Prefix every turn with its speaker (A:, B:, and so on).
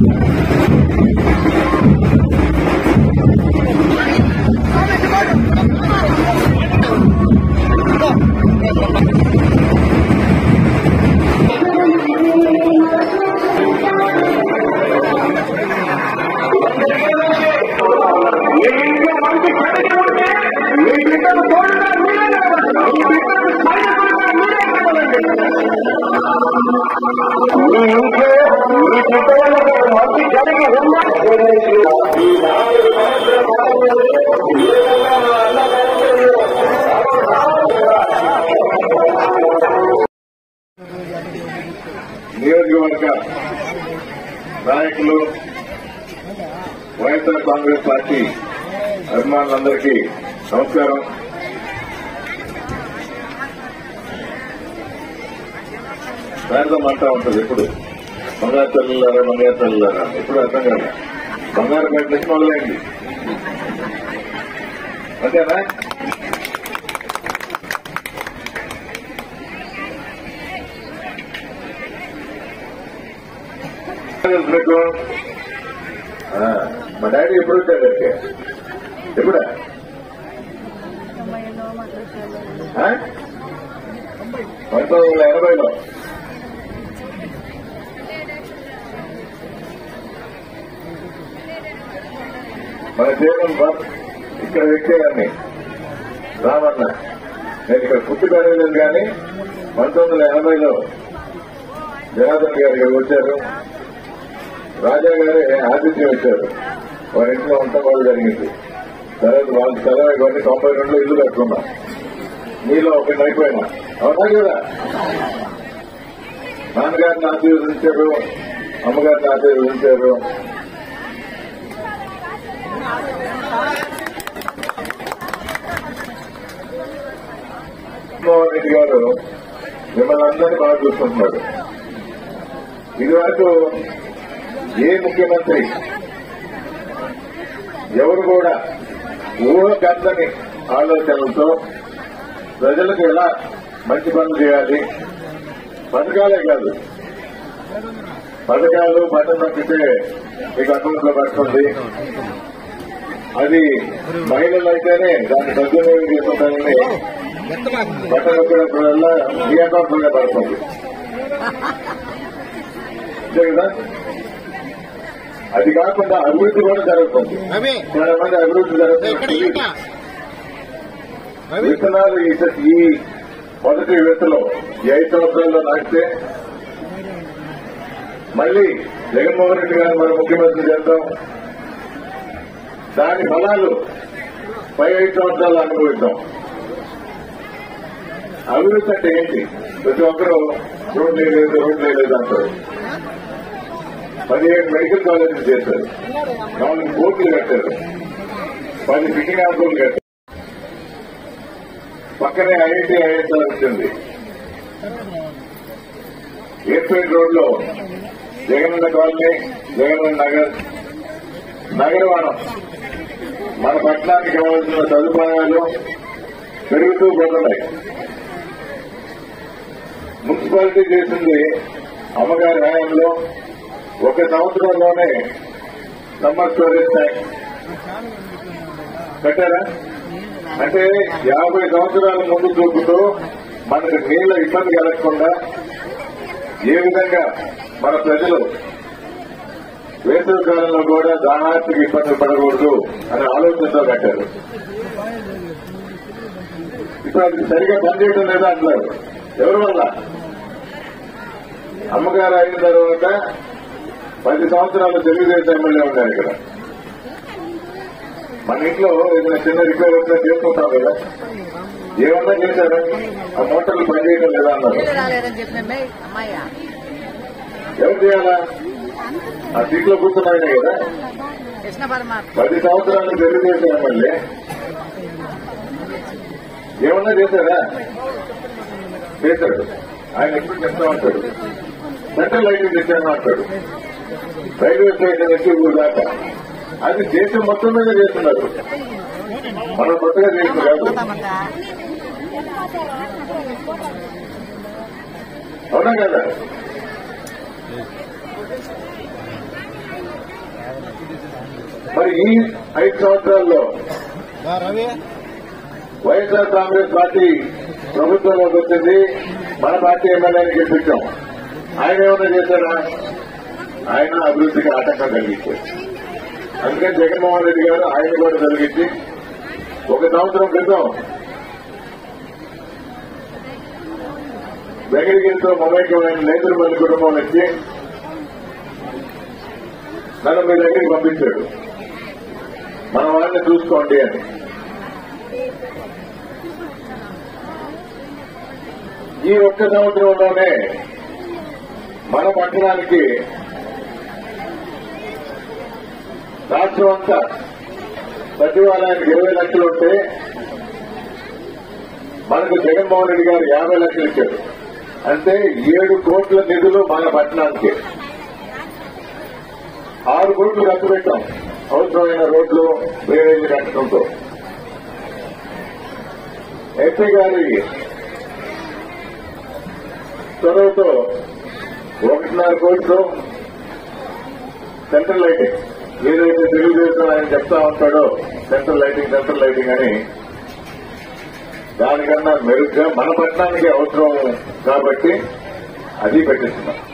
A: నియోజకవర్గ నాయకులు వైఎస్ఆర్ కాంగ్రెస్ పార్టీ అభిమానులందరికీ నమస్కారం సాయంత్రం అంటా ఉంటుంది ఎప్పుడు బంగారు తల్లులారా బంగారు తల్లులారా ఎప్పుడు అర్థం కాదు బంగారు పేట నుంచి మొదలైంది అంతేనా తెలుసు మీకు ఆ, మా డాడీ ఎప్పుడు వచ్చాడు అంటే ఎప్పుడా ఆ? పంతొమ్మిది వందల ఎనభైలో మన జీవనం బాబు ఇక్కడ వ్యక్తిగాన్ని రామన్న నేను ఇక్కడ పుట్టి పెరగలేదు కానీ పంతొమ్మిది వందల ఎనభైలో జనార్దన్ గారు ఇక్కడ వచ్చారు రాజా గారే ఆతిథ్యం ఇచ్చారు వారి ఇంట్లో ఉండటం వాళ్ళు జరిగింది తర్వాత వాళ్ళు చదవ ఇవన్నీ తొంభై రెండులో ఇల్లు కట్టుకున్నాం మీలో ఒకటి అయిపోయినా అవునా కదా నాన్నగారిని ఆశీర్వదించారు అమ్మగారిని ఆశీర్వదించారు జగన్మోహన్ రెడ్డి గారు మిమ్మల్ని అందరినీ బాగా చూసుకుంటున్నాడు ఇది వరకు ఏ ముఖ్యమంత్రి ఎవరు కూడా ఊహకందని ఆలోచనలతో ప్రజలకు ఎలా మంచి పనులు చేయాలి పథకాలే కాదు పథకాలు బటన్ నొక్కితే మీకు అకౌంట్ లో పడుతుంది అది మహిళలు అయితేనే దాన్ని సద్వినియోగం చేసుకుంటారని బటన్ నొక్కినప్పుడల్లా మీ అకౌంట్ లోనే పడుతుంది అంతే కదా అది కాకుండా అభివృద్ధి కూడా జరుగుతుంది
B: రవి
A: చాలా మంది అభివృద్ధి
B: ఇక్కడ
A: జరుగుతుంది
B: ఇక్కడ రవి
A: విత్తనాలు ఈ స- ఈ మొదటి విత్తలో ఈ ఐదు సంవత్సరాల్లో నాటితే మళ్ళీ జగన్మోహన్ రెడ్డి గారు మన ముఖ్యమంత్రి చేద్దాం దాని ఫలాలు పై ఐదు సంవత్సరాలు అనుభవిద్దాం అభివృద్ధి అంటే ఏంటి ప్రతి ఒక్కరూ రోడ్లు లేదు రోడ్లు లేదు అంటారు పదిహేడు మెడికల్ కాలేజీలు చేశారు నాలుగు కోట్లు కట్టారు పది ఫిట్టింగ్ హాస్పిటల్ కట్టారు పక్కనే ఐఐటి ఐఎస్ఆర్ వచ్చింది ఎయిర్పోర్ట్ రోడ్ లో జగనన్న కాలనీ జగనన్న నగర్ నగరవాణం మన పట్టణానికి కావాల్సిన సదుపాయాలు పెరుగుతూ పోతున్నాయి మున్సిపాలిటీ చేసింది అమ్మగారి హయాంలో ఒక సంవత్సరంలోనే సమ్మర్ స్టోరేజ్ ట్యాంక్ కట్టారా అంటే యాభై సంవత్సరాల ముందు చూపుతూ మనకు నీళ్ళ ఇబ్బంది కలగకుండా ఏ విధంగా మన ప్రజలు వేసవి కాలంలో కూడా దాహార్తికి ఇబ్బంది పడకూడదు అనే ఆలోచనతో కట్టారు ఇప్పుడు అది సరిగా పనిచేయడం లేదా అంటున్నారు ఎవరి వల్ల అమ్మగారు అయిన తర్వాత పది సంవత్సరాలు తెలుగుదేశం ఎమ్మెల్యే ఉన్నారు ఇక్కడ మన ఇంట్లో ఏదైనా చిన్న రిపేర్ వచ్చినా చేసుకుంటాం కదా ఏమన్నా చేశారు ఆ మోటార్లు పనిచేయడం లేదా అన్నారు
C: నీళ్ళు రాలేదని చెప్పిన అమ్మాయి
A: ఎవరు చేయాలా ఆ సీట్లో కూర్చున్నాయనే కదా
C: కృష్ణ పరమాత్మ
A: పది సంవత్సరాలు తెలుగుదేశం ఎమ్మెల్యే ఏమన్నా చేశారా చేశాడు ఆయన ఎప్పుడు చెప్తా ఉంటాడు సెంట్రల్ లైటింగ్ తెచ్చాను అంటాడు రైల్వే స్టేషన్ నుంచి ఊరు దాకా అది దేశం మొత్తం మీద చేస్తున్నారు మనం కొత్తగా చేసింది కాదు
C: పోతామంతా
A: అవునా కదా మరి ఈ ఐదు సంవత్సరాల్లో
B: రా రవి
A: వైఎస్ఆర్ కాంగ్రెస్ పార్టీ ప్రభుత్వంలోకి వచ్చింది మన పార్టీ ఎమ్మెల్యేని గెలిపించాం ఆయన ఏమైనా చేశారా ఆయన అభివృద్ధికి ఆటంకం కలిగించారు అందుకని జగన్మోహన్ రెడ్డి గారు ఆయన కూడా కలిగించి ఒక సంవత్సరం క్రితం వెంకటగిరితో మమైక్యమైన నేతృపల్లి కుటుంబం వచ్చి నన్ను మీ దగ్గరికి పంపించాడు మన వాళ్ళని చూసుకోండి అని ఈ ఒక్క సంవత్సరంలోనే మన పట్టణానికి రాష్ట్రం అంతా సచివాలయానికి ఇరవై లక్షలు ఉంటే మనకు జగన్మోహన్ రెడ్డి గారు యాభై లక్షలు ఇచ్చారు అంటే ఏడు కోట్ల నిధులు మన పట్టణానికి ఆరు కోట్లు ఖర్చు పెట్టాం అవసరమైన రోడ్లు డ్రైనేజీ కట్టడంతో ఎస్ఐ గారి చొరవతో ఒకటిన్నర కోట్లు సెంట్రల్ లైటింగ్ ఏదైతే తెలుగుదేశం ఆయన చెప్తా ఉంటాడో సెంట్రల్ లైటింగ్ సెంట్రల్ లైటింగ్ అని దానికన్నా మెరుగ్గా మన పట్టణానికి అవసరం కాబట్టి అది పెట్టిస్తున్నాం